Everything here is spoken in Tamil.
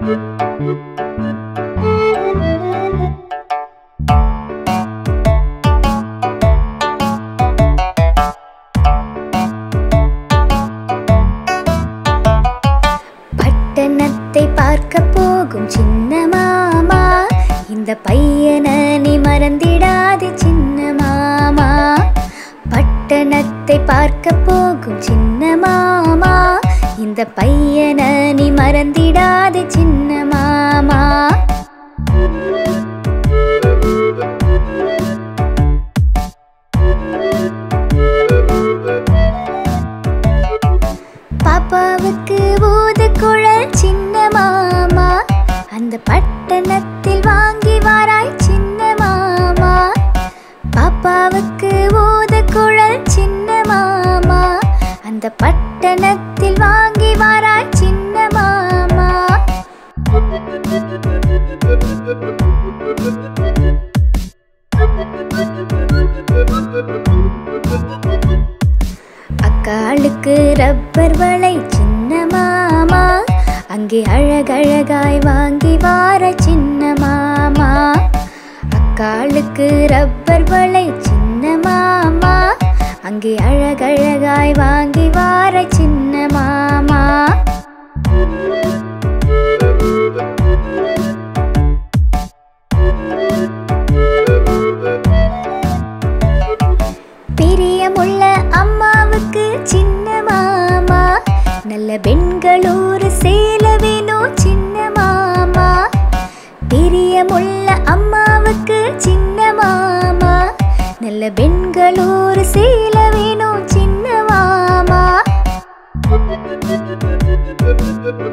பட்டணத்தை பார்க்க போகும் சின்ன மாமா இந்த பையனை நீ மறந்திடாதே சின்ன மாமா பட்டணத்தை பார்க்க போகும் சின்ன மாமா இந்த பையனை நீ மறந்திடாதே சின்ன மாமா பாப்பாவுக்கு ஊது குழல் சின்ன மாமா அந்த பட்டணத்தில் வாங்கி வாராய் சின்ன மாமா பாப்பாவுக்கு ஊது குழல் சின்ன மாமா அந்த பட்டணத்தில் வாங்கி வாராய் சின்ன மாமா அக்காளுக்கு ரப்பர் வளை சின்ன மாமா அங்கே அழகழகாய் வாங்கி வார சின்ன மாமா அக்காளுக்கு ரப்பர் வளை சின்ன மாமா அங்கே அழகழகாய் வாங்கி வார சின்ன மாமா பிரியமுள்ள அம்மாவுக்கு சின்ன மாமா நல்ல பெண்களூர் சேல வேணும் சின்ன மாமா பிரியமுள்ள அம்மாவுக்கு சின்ன மாமா நல்ல பெண்களூர் சேல வேணும் சின்ன மாமா